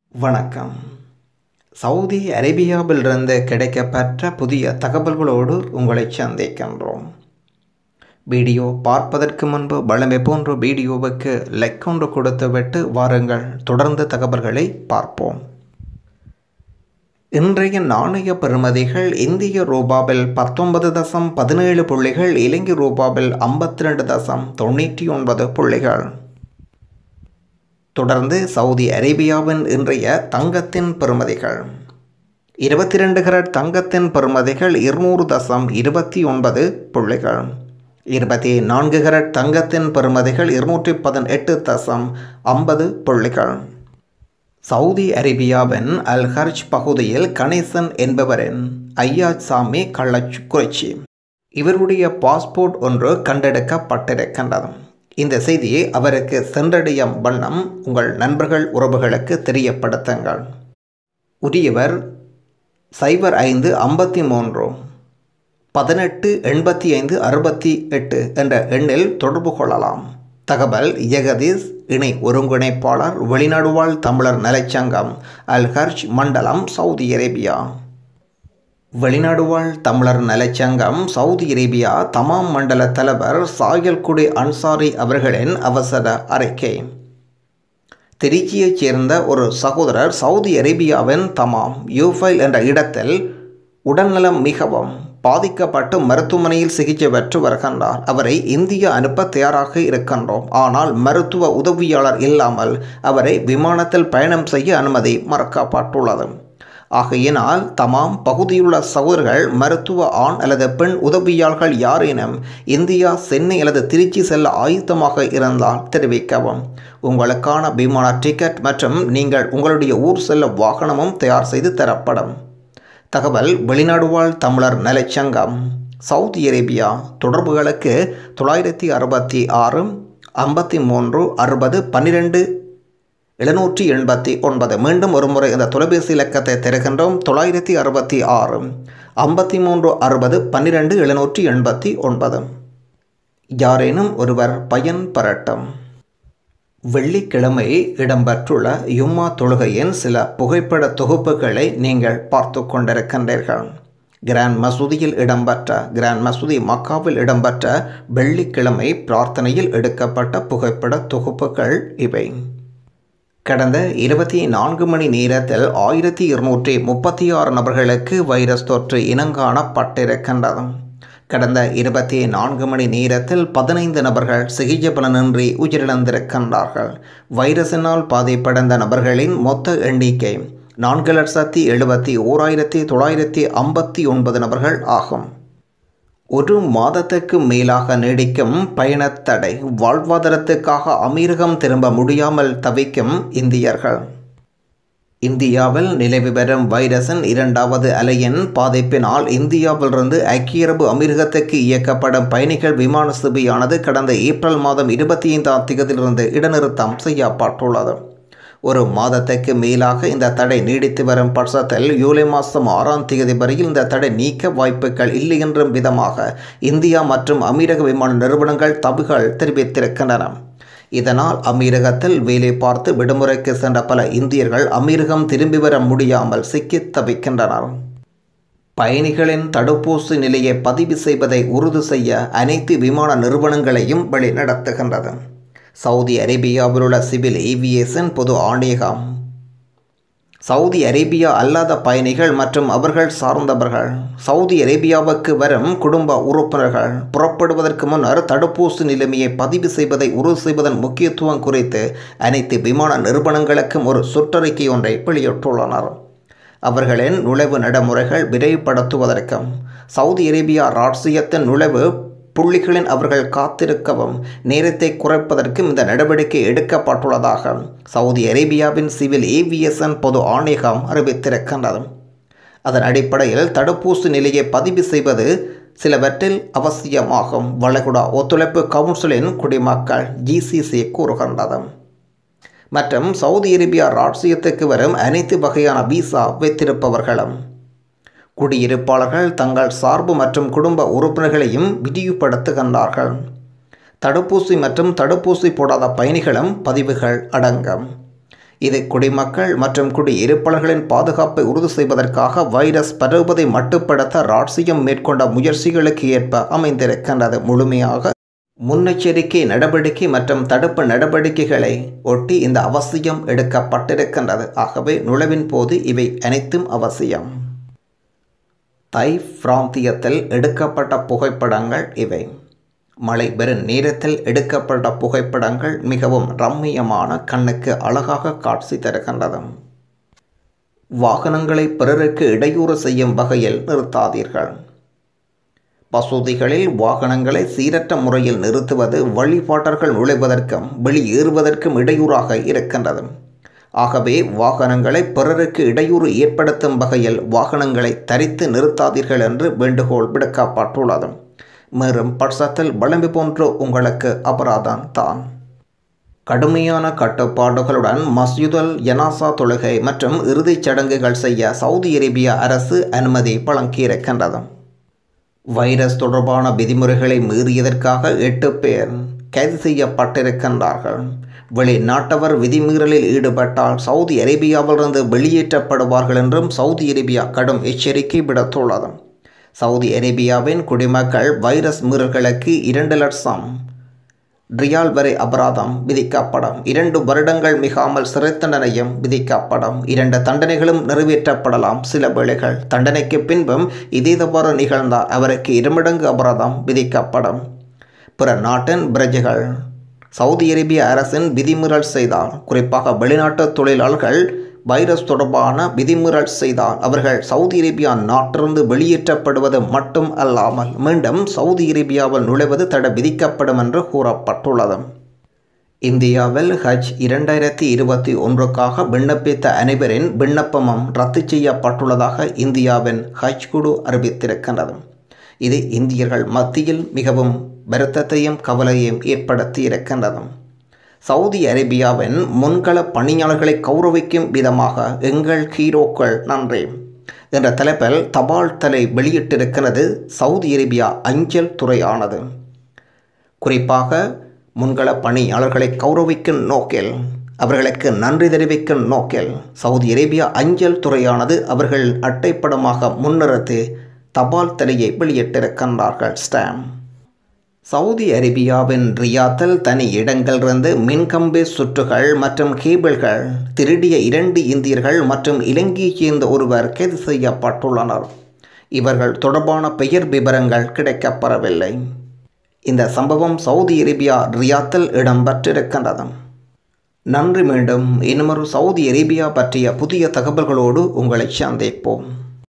வணக்கம் சவுதி அரேபியாவிலிருந்து கிடைக்கப்பெற்ற புதிய தகவல்களோடு உங்களை சந்திக்கின்றோம் வீடியோ பார்ப்பதற்கு முன்பு வழமை போன்ற வீடியோவுக்கு லைக் ஒன்று கொடுத்துவிட்டு வாருங்கள் தொடர்ந்து தகவல்களை பார்ப்போம் இன்றைய நாணய பெறுமதிகள் இந்திய ரூபாவில் பத்தொன்பது தசம் பதினேழு புள்ளிகள் இலங்கை ரூபாவில் ஐம்பத்தி ரெண்டு தசம் தொண்ணூற்றி ஒன்பது புள்ளிகள் தொடர்ந்து சவுதி அரேபியாவின் இன்றைய தங்கத்தின் பெறுமதிகள் இருபத்தி ரெண்டு கரட் தங்கத்தின் பெறுமதிகள் இருநூறு தசம் இருபத்தி ஒன்பது புள்ளிகள் இருபத்தி நான்கு கரட் தங்கத்தின் பெறுமதிகள் இருநூற்றி பதினெட்டு தசம் ஐம்பது புள்ளிகள் சவுதி அரேபியாவின் அல் ஹர்ஜ் பகுதியில் கணேசன் என்பவரின் ஐயாஜ் சாமி கள்ளக்குறிச்சி இவருடைய பாஸ்போர்ட் ஒன்று கண்டெடுக்கப்பட்டிருக்கின்றது இந்த செய்தியை அவருக்கு சென்றடையும் வண்ணம் உங்கள் நண்பர்கள் உறவுகளுக்கு தெரியப்படுத்துங்கள் உரியவர் சைபர் ஐந்து ஐம்பத்தி மூன்று பதினெட்டு எண்பத்தி ஐந்து அறுபத்தி எட்டு என்ற எண்ணில் தொடர்பு கொள்ளலாம் தகவல் ஜெகதீஷ் இணை ஒருங்கிணைப்பாளர் வெளிநாடு வாழ் தமிழர் நலச்சங்கம் அல் ஹர்ஜ் மண்டலம் சவுதி அரேபியா வெளிநாடு வாழ் தமிழர் நலச்சங்கம் சவுதி அரேபியா தமாம் மண்டல தலைவர் சாயல்குடி அன்சாரி அவர்களின் அவசர அறிக்கை திருச்சியைச் சேர்ந்த ஒரு சகோதரர் சவுதி அரேபியாவின் தமாம் யூஃபைல் என்ற இடத்தில் உடல்நலம் மிகவும் பாதிக்கப்பட்டு மருத்துவமனையில் சிகிச்சை பெற்று வருகின்றார் அவரை இந்தியா அனுப்ப தயாராக இருக்கின்றோம் ஆனால் மருத்துவ உதவியாளர் இல்லாமல் அவரை விமானத்தில் பயணம் செய்ய அனுமதி மறக்கப்பட்டுள்ளது ஆகையினால் தமாம் பகுதியுள்ள சகோதரர்கள் மருத்துவ ஆண் அல்லது பெண் உதவியாளர்கள் யாரேனும் இந்தியா சென்னை அல்லது திருச்சி செல்ல ஆயுத்தமாக இருந்தால் தெரிவிக்கவும் உங்களுக்கான விமான டிக்கெட் மற்றும் நீங்கள் உங்களுடைய ஊர் செல்ல வாகனமும் தயார் செய்து தரப்படும் தகவல் வெளிநாடு வாழ் தமிழர் நலச்சங்கம் சவுதி அரேபியா தொடர்புகளுக்கு தொள்ளாயிரத்தி அறுபத்தி ஆறு ஐம்பத்தி மூன்று அறுபது பன்னிரெண்டு எழுநூற்றி எண்பத்தி ஒன்பது மீண்டும் ஒருமுறை இந்த தொலைபேசி இலக்கத்தை தருகின்றோம் தொள்ளாயிரத்தி அறுபத்தி ஆறு ஐம்பத்தி மூன்று அறுபது பன்னிரெண்டு எழுநூற்றி எண்பத்தி ஒன்பது யாரேனும் ஒருவர் பயன் பெறட்டும் வெள்ளிக்கிழமை இடம்பெற்றுள்ள யும்மா தொழுகையின் சில புகைப்பட தொகுப்புகளை நீங்கள் பார்த்து கொண்டிருக்கின்றீர்கள் கிராண்ட் மசூதியில் இடம்பெற்ற கிராண்ட் மசூதி மக்காவில் இடம்பெற்ற வெள்ளிக்கிழமை பிரார்த்தனையில் எடுக்கப்பட்ட புகைப்பட தொகுப்புகள் இவை கடந்த இருபத்தி நான்கு மணி நேரத்தில் ஆயிரத்தி இருநூற்றி முப்பத்தி ஆறு நபர்களுக்கு வைரஸ் தொற்று இனங்காணப்பட்டிருக்கின்றது கடந்த இருபத்தி நான்கு மணி நேரத்தில் பதினைந்து நபர்கள் சிகிச்சை பலனின்றி உயிரிழந்திருக்கின்றார்கள் வைரஸினால் பாதிப்படைந்த நபர்களின் மொத்த எண்ணிக்கை நான்கு லட்சத்தி எழுபத்தி ஓராயிரத்தி தொள்ளாயிரத்தி ஐம்பத்தி ஒன்பது நபர்கள் ஆகும் ஒரு மாதத்துக்கு மேலாக நீடிக்கும் பயணத்தடை வாழ்வாதாரத்துக்காக அமீரகம் திரும்ப முடியாமல் தவிக்கும் இந்தியர்கள் இந்தியாவில் நிலவி வரும் வைரஸின் இரண்டாவது அலையின் பாதிப்பினால் இந்தியாவிலிருந்து ஐக்கிய அரபு அமீரகத்துக்கு இயக்கப்படும் பயணிகள் விமான சேவையானது கடந்த ஏப்ரல் மாதம் இருபத்தி ஐந்தாம் தேதியிலிருந்து இடைநிறுத்தம் செய்யப்பட்டுள்ளது ஒரு மாதத்துக்கு மேலாக இந்த தடை நீடித்து வரும் பட்சத்தில் ஜூலை மாதம் ஆறாம் தேதி வரையில் இந்த தடை நீக்க வாய்ப்புகள் இல்லை என்றும் விதமாக இந்தியா மற்றும் அமீரக விமான நிறுவனங்கள் தபுகள் தெரிவித்திருக்கின்றன இதனால் அமீரகத்தில் வேலை பார்த்து விடுமுறைக்கு சென்ற பல இந்தியர்கள் அமீரகம் திரும்பி வர முடியாமல் சிக்கி தவிக்கின்றனர் பயணிகளின் தடுப்பூசி நிலையை பதிவு செய்வதை உறுதி செய்ய அனைத்து விமான நிறுவனங்களையும் வழிநடத்துகின்றது சவுதி அரேபியாவில் உள்ள சிவில் ஏவியேஷன் பொது ஆணையகம் சவுதி அரேபியா அல்லாத பயணிகள் மற்றும் அவர்கள் சார்ந்தவர்கள் சவுதி அரேபியாவுக்கு வரும் குடும்ப உறுப்பினர்கள் புறப்படுவதற்கு முன்னர் தடுப்பூசி நிலைமையை பதிவு செய்வதை உறுதி செய்வதன் முக்கியத்துவம் குறித்து அனைத்து விமான நிறுவனங்களுக்கும் ஒரு சுற்றறிக்கை ஒன்றை வெளியிட்டுள்ளனர் அவர்களின் நுழைவு நடைமுறைகள் விரைவுபடுத்துவதற்கும் சவுதி அரேபியா ராட்சியத்தின் நுழைவு புள்ளிகளின் அவர்கள் காத்திருக்கவும் நேரத்தை குறைப்பதற்கும் இந்த நடவடிக்கை எடுக்கப்பட்டுள்ளதாக சவுதி அரேபியாவின் சிவில் ஏவியேஷன் பொது ஆணையகம் அறிவித்திருக்கின்றது அதன் அடிப்படையில் தடுப்பூசி நிலையை பதிவு செய்வது சிலவற்றில் அவசியமாகும் வளைகுடா ஒத்துழைப்பு கவுன்சிலின் குடிமக்கள் ஜிசிசி கூறுகின்றது மற்றும் சவுதி அரேபியா ராட்சியத்துக்கு வரும் அனைத்து வகையான விசா வைத்திருப்பவர்களும் குடியிருப்பாளர்கள் தங்கள் சார்பு மற்றும் குடும்ப உறுப்பினர்களையும் விரிவுபடுத்துகின்றார்கள் தடுப்பூசி மற்றும் தடுப்பூசி போடாத பயணிகளும் பதிவுகள் அடங்கும் இது குடிமக்கள் மற்றும் குடியிருப்பாளர்களின் பாதுகாப்பை உறுதி செய்வதற்காக வைரஸ் பரவுவதை மட்டுப்படுத்த ராட்சியம் மேற்கொண்ட முயற்சிகளுக்கு ஏற்ப அமைந்திருக்கின்றது முழுமையாக முன்னெச்சரிக்கை நடவடிக்கை மற்றும் தடுப்பு நடவடிக்கைகளை ஒட்டி இந்த அவசியம் எடுக்கப்பட்டிருக்கின்றது ஆகவே நுழைவின் போது இவை அனைத்தும் அவசியம் தை பிராந்தியத்தில் எடுக்கப்பட்ட புகைப்படங்கள் இவை மழை பெறும் நேரத்தில் எடுக்கப்பட்ட புகைப்படங்கள் மிகவும் ரம்மியமான கண்ணுக்கு அழகாக காட்சி தருகின்றது வாகனங்களை பிறருக்கு இடையூறு செய்யும் வகையில் நிறுத்தாதீர்கள் மசூதிகளில் வாகனங்களை சீரற்ற முறையில் நிறுத்துவது வழிபாட்டர்கள் நுழைவதற்கும் வெளியேறுவதற்கும் இடையூறாக இருக்கின்றது ஆகவே வாகனங்களை பிறருக்கு இடையூறு ஏற்படுத்தும் வகையில் வாகனங்களை தரித்து நிறுத்தாதீர்கள் என்று வேண்டுகோள் விடுக்கப்பட்டுள்ளது மேலும் பட்சத்தில் விளம்பி போன்று உங்களுக்கு அபராதம் தான் கடுமையான கட்டுப்பாடுகளுடன் மஸ்ஜிதுல் யனாசா தொழுகை மற்றும் இறுதிச் சடங்குகள் செய்ய சவுதி அரேபிய அரசு அனுமதி வழங்கியிருக்கின்றது வைரஸ் தொடர்பான விதிமுறைகளை மீறியதற்காக எட்டு பேர் கைது செய்யப்பட்டிருக்கின்றார்கள் வெளிநாட்டவர் விதிமீறலில் ஈடுபட்டால் சவுதி அரேபியாவிலிருந்து வெளியேற்றப்படுவார்கள் என்றும் சவுதி அரேபியா கடும் எச்சரிக்கை விடுத்துள்ளது சவுதி அரேபியாவின் குடிமக்கள் வைரஸ் மீறல்களுக்கு இரண்டு லட்சம் ரியால் வரை அபராதம் விதிக்கப்படும் இரண்டு வருடங்கள் மிகாமல் சிறை தண்டனையும் விதிக்கப்படும் இரண்டு தண்டனைகளும் நிறைவேற்றப்படலாம் சில வேளைகள் தண்டனைக்கு பின்பும் இதே தவறு நிகழ்ந்தால் அவருக்கு இருமடங்கு அபராதம் விதிக்கப்படும் பிற நாட்டின் பிரஜைகள் சவுதி அரேபிய அரசின் விதிமீறல் செய்தால் குறிப்பாக வெளிநாட்டு தொழிலாளர்கள் வைரஸ் தொடர்பான விதிமீறல் செய்தால் அவர்கள் சவுதி அரேபியா நாட்டிலிருந்து வெளியேற்றப்படுவது மட்டும் அல்லாமல் மீண்டும் சவுதி அரேபியாவில் நுழைவது தடை விதிக்கப்படும் என்று கூறப்பட்டுள்ளது இந்தியாவில் ஹஜ் இரண்டாயிரத்தி இருபத்தி ஒன்றுக்காக விண்ணப்பித்த அனைவரின் விண்ணப்பமும் ரத்து செய்யப்பட்டுள்ளதாக இந்தியாவின் ஹஜ் குழு அறிவித்திருக்கின்றது இது இந்தியர்கள் மத்தியில் மிகவும் வருத்தத்தையும் கவலையையும் ஏற்படுத்தி இருக்கின்றது சவுதி அரேபியாவின் முன்கள பணியாளர்களை கௌரவிக்கும் விதமாக எங்கள் ஹீரோக்கள் நன்றி என்ற தலைப்பில் தபால் தலை வெளியிட்டிருக்கிறது சவுதி அரேபியா அஞ்சல் துறையானது குறிப்பாக முன்கள பணியாளர்களை கௌரவிக்கும் நோக்கில் அவர்களுக்கு நன்றி தெரிவிக்கும் நோக்கில் சவுதி அரேபியா அஞ்சல் துறையானது அவர்கள் அட்டைப்படமாக முன்னிறுத்தி தபால் தலையை வெளியிட்டிருக்கின்றார்கள் ஸ்டாம் சவுதி அரேபியாவின் ரியாத்தில் தனி இடங்களிலிருந்து மின்கம்பி சுற்றுகள் மற்றும் கேபிள்கள் திருடிய இரண்டு இந்தியர்கள் மற்றும் இலங்கையைச் சேர்ந்த ஒருவர் கைது செய்யப்பட்டுள்ளனர் இவர்கள் தொடர்பான பெயர் விவரங்கள் கிடைக்கப்பெறவில்லை இந்த சம்பவம் சவுதி அரேபியா ரியாத்தில் இடம்பெற்றிருக்கின்றது நன்றி மீண்டும் இன்னுமொரு சவுதி அரேபியா பற்றிய புதிய தகவல்களோடு உங்களை சந்திப்போம்